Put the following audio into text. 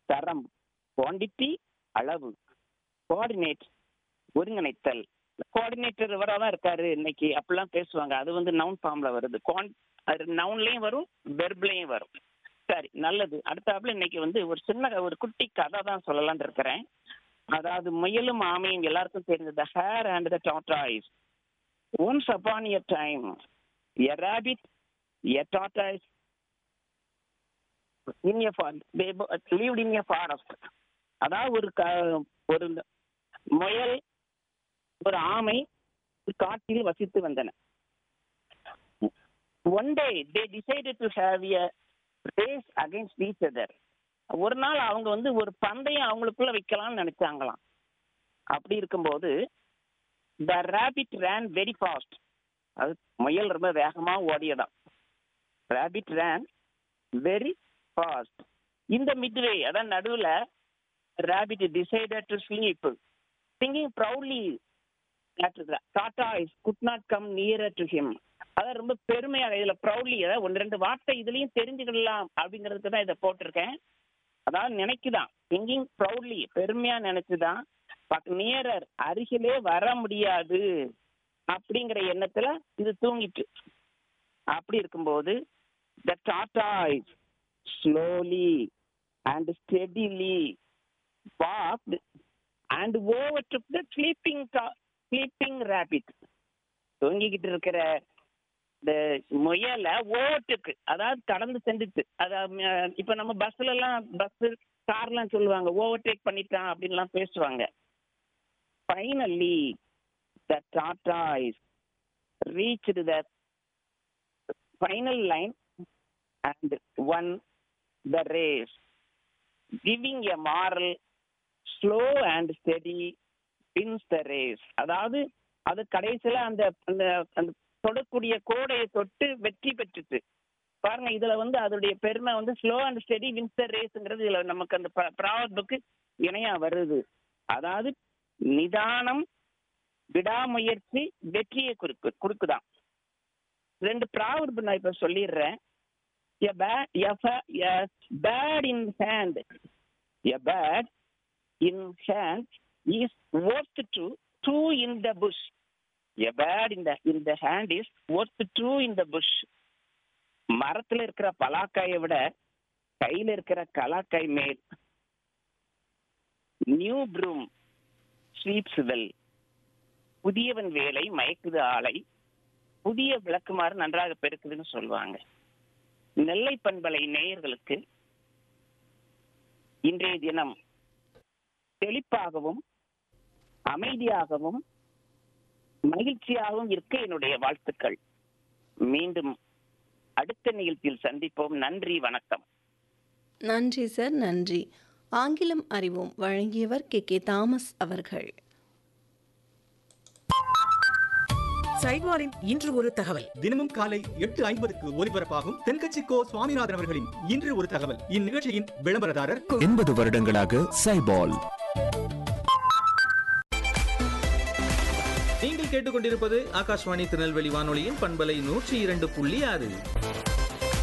தரம் குவாண்டிட்டி அளவு கோஆர்டினேட் ஒருங்கிணைத்தல் கோஆர்டினேட்டர் இவராக தான் இருக்காரு இன்னைக்கு அப்படிலாம் பேசுவாங்க அது வந்து நவுன் ஃபார்ம்ல வருது குவான் அது நவுன்லயும் வரும் வெர்ப்லயும் வரும் சரி நல்லது அடுத்தாப்புல இன்னைக்கு வந்து ஒரு சின்ன ஒரு குட்டி கதை தான் சொல்லலாம்னு இருக்கிறேன் அதாவது முயலும் ஆமையும் எல்லாருக்கும் தெரிஞ்சது the hare and the tortoise once upon a time a rabbit a tortoise in a lived in a forest அதாவது ஒரு க ஒரு முயல் ஒரு ஆமை ஒரு காட்டில் வசித்து வந்தன one day they decided to have a race against each other ஒரு நாள் அவங்க வந்து ஒரு பந்தயம் அவங்களுக்குள்ள வைக்கலாம்னு நினைச்சாங்களாம் அப்படி இருக்கும்போது the rabbit ran very fast அது முயல் ரொம்ப வேகமா ஓடியதாம் ரேபிட் ரேன் வெரி ஃபாஸ்ட் இந்த மிட்வே அதான் நடுவுல rabbit decided to sleep thinking proudly டாட்டா is could not come nearer to him அதான் ரொம்ப பெருமையாக இதுல ப்ரௌட்லி அதாவது ஒன்று ரெண்டு வார்த்தை இதுலயும் தெரிஞ்சுக்கலாம் அப்படிங்கிறதுக்கு தான் இதை போட்டிருக்கேன் அதாவது நினைக்குதான் திங்கிங் ப்ரௌட்லி பெருமையா நினைச்சுதான் நியரர் அருகிலே வர முடியாது அப்படிங்கிற எண்ணத்துல இது தூங்கிட்டு அப்படி இருக்கும்போது த டாட்டா slowly and steadily walked and over to the sleeping sleeping rabbit தூங்கிக்கிட்டு இருக்கிற இந்த முயலை ஓட்டுக்கு அதாவது கடந்து சென்றுட்டு அதாவது இப்ப நம்ம பஸ்ல எல்லாம் பஸ் கார்லாம் சொல்லுவாங்க ஓவர்டேக் பண்ணிட்டான் அப்படின்லாம் பேசுவாங்க ஃபைனல்லி த டாடா is reached the final line and won the race giving a moral slow and steady wins the race அதாவது அது கடைசியில அந்த அந்த அந்த தொடக்கூடிய கோடையை தொட்டு வெற்றி பெற்றுட்டு பாருங்க இதுல வந்து அதோடைய பெருமை வந்து ஸ்லோ அண்ட் ஸ்டெடி வின்சர் ரேஸ்ங்கிறது இதுல நமக்கு அந்த ப்ராவர்புக்கு இணையா வருது அதாவது நிதானம் விடாமுயற்சி வெற்றியை குறுக்கு குறுக்குதான் ரெண்டு ப்ராவர்பு நான் இப்ப சொல்லிடுறேன் a bird a bird in hand a bird in hand is worth two two in the bush a bird in the in the hand is worth two in the bush மரத்துல இருக்கிற பலாக்காயை விட கையில இருக்கிற கலாக்காய் மேல் நியூ ப்ரூம் ஸ்வீப்ஸ் வெல் புதியவன் வேலை மயக்குது ஆலை புதிய விளக்குமாறு நன்றாக பெருக்குதுன்னு சொல்லுவாங்க நெல்லை பண்பலை நேயர்களுக்கு இன்றைய தினம் செழிப்பாகவும் அமைதியாகவும் மகிழ்ச்சியாகவும் இருக்க என்னுடைய வாழ்த்துக்கள் மீண்டும் அடுத்த நிகழ்ச்சியில் சந்திப்போம் நன்றி வணக்கம் நன்றி சார் நன்றி ஆங்கிலம் அறிவோம் வழங்கியவர் கே கே தாமஸ் அவர்கள் சைட்வாரின் இன்று ஒரு தகவல் தினமும் காலை எட்டு ஐம்பதுக்கு ஒலிபரப்பாகும் தென்கட்சி கோ சுவாமிநாதன் அவர்களின் இன்று ஒரு தகவல் இந்நிகழ்ச்சியின் விளம்பரதாரர் எண்பது வருடங்களாக சைபால் நீங்கள் கேட்டுக்கொண்டிருப்பது ஆகாஷ்வாணி திருநெல்வேலி வானொலியின் பண்பலை நூற்றி இரண்டு புள்ளி ஆறு